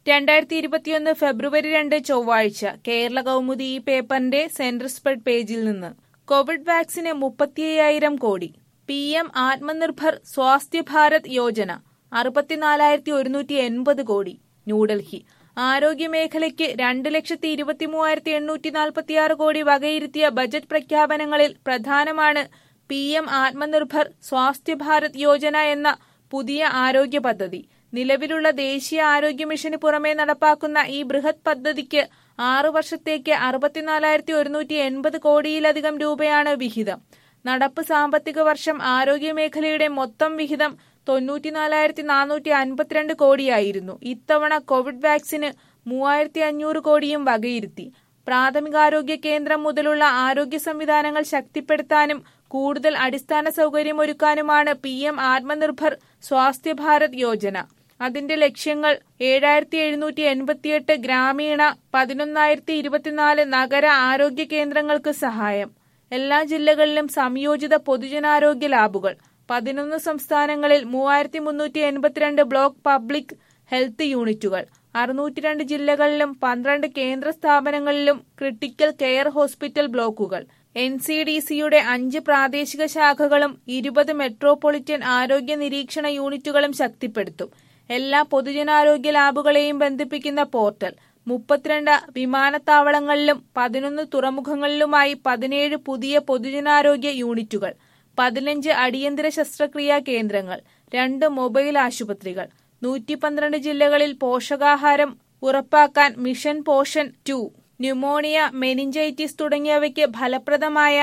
രണ്ടായിരത്തി ഇരുപത്തിയൊന്ന് ഫെബ്രുവരി രണ്ട് ചൊവ്വാഴ്ച കേരള കൗമുദി ഈ പേപ്പറിന്റെ സെന്റർ സ്പ്രെഡ് പേജിൽ നിന്ന് കോവിഡ് വാക്സിന് മുപ്പത്തിയ്യായിരം കോടി പി എം ആത്മനിർഭർ സ്വാസ്ഥ്യ ഭാരത് യോജന അറുപത്തിനാലായിരത്തി ഒരുന്നൂറ്റി എൺപത് കോടി ന്യൂഡൽഹി ആരോഗ്യമേഖലയ്ക്ക് രണ്ട് ലക്ഷത്തി ഇരുപത്തി മൂവായിരത്തി എണ്ണൂറ്റി നാൽപ്പത്തിയാറ് കോടി വകയിരുത്തിയ ബജറ്റ് പ്രഖ്യാപനങ്ങളിൽ പ്രധാനമാണ് പി എം ആത്മനിർഭർ സ്വാസ്ഥ്യ ഭാരത് യോജന എന്ന പുതിയ ആരോഗ്യ പദ്ധതി നിലവിലുള്ള ദേശീയ ആരോഗ്യ മിഷന് പുറമെ നടപ്പാക്കുന്ന ഈ ബൃഹത് പദ്ധതിക്ക് ആറു വർഷത്തേക്ക് അറുപത്തിനാലായിരത്തി ഒരുന്നൂറ്റി എൺപത് കോടിയിലധികം രൂപയാണ് വിഹിതം നടപ്പ് സാമ്പത്തിക വർഷം ആരോഗ്യമേഖലയുടെ മൊത്തം വിഹിതം തൊണ്ണൂറ്റിനാലായിരത്തി നാനൂറ്റി അൻപത്തിരണ്ട് കോടിയായിരുന്നു ഇത്തവണ കോവിഡ് വാക്സിന് മൂവായിരത്തി അഞ്ഞൂറ് കോടിയും വകയിരുത്തി പ്രാഥമികാരോഗ്യ കേന്ദ്രം മുതലുള്ള ആരോഗ്യ സംവിധാനങ്ങൾ ശക്തിപ്പെടുത്താനും കൂടുതൽ അടിസ്ഥാന സൗകര്യമൊരുക്കാനുമാണ് പി എം ആത്മനിർഭർ സ്വാസ്ഥ്യ ഭാരത് യോജന അതിന്റെ ലക്ഷ്യങ്ങൾ ഏഴായിരത്തി എഴുന്നൂറ്റി എൺപത്തിയെട്ട് ഗ്രാമീണ പതിനൊന്നായിരത്തി ഇരുപത്തിനാല് നഗര ആരോഗ്യ കേന്ദ്രങ്ങൾക്ക് സഹായം എല്ലാ ജില്ലകളിലും സംയോജിത പൊതുജനാരോഗ്യ ലാബുകൾ പതിനൊന്ന് സംസ്ഥാനങ്ങളിൽ മൂവായിരത്തി മുന്നൂറ്റി എൺപത്തിരണ്ട് ബ്ലോക്ക് പബ്ലിക് ഹെൽത്ത് യൂണിറ്റുകൾ അറുന്നൂറ്റി രണ്ട് ജില്ലകളിലും പന്ത്രണ്ട് കേന്ദ്ര സ്ഥാപനങ്ങളിലും ക്രിട്ടിക്കൽ കെയർ ഹോസ്പിറ്റൽ ബ്ലോക്കുകൾ എൻ സി ഡി സിയുടെ അഞ്ച് പ്രാദേശിക ശാഖകളും ഇരുപത് മെട്രോപൊളിറ്റൻ ആരോഗ്യ നിരീക്ഷണ യൂണിറ്റുകളും ശക്തിപ്പെടുത്തും എല്ലാ പൊതുജനാരോഗ്യ ലാബുകളെയും ബന്ധിപ്പിക്കുന്ന പോർട്ടൽ മുപ്പത്തിരണ്ട് വിമാനത്താവളങ്ങളിലും പതിനൊന്ന് തുറമുഖങ്ങളിലുമായി പതിനേഴ് പുതിയ പൊതുജനാരോഗ്യ യൂണിറ്റുകൾ പതിനഞ്ച് അടിയന്തര ശസ്ത്രക്രിയാ കേന്ദ്രങ്ങൾ രണ്ട് മൊബൈൽ ആശുപത്രികൾ നൂറ്റി പന്ത്രണ്ട് ജില്ലകളിൽ പോഷകാഹാരം ഉറപ്പാക്കാൻ mission Poshan two pneumonia meningitis തുടങ്ങിയവയ്ക്ക് ഫലപ്രദമായ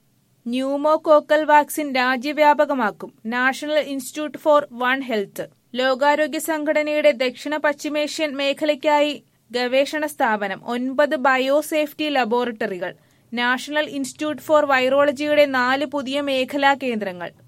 ന്യൂമോകോക്കൽ വാക്സിൻ രാജ്യവ്യാപകമാക്കും national institute for one health ലോകാരോഗ്യ സംഘടനയുടെ ദക്ഷിണ പശ്ചിമേഷ്യൻ മേഖലയ്ക്കായി ഗവേഷണ സ്ഥാപനം ഒൻപത് ബയോസേഫ്റ്റി ലബോറട്ടറികൾ നാഷണൽ ഇൻസ്റ്റിറ്റ്യൂട്ട് ഫോർ വൈറോളജിയുടെ നാല് പുതിയ മേഖലാ കേന്ദ്രങ്ങൾ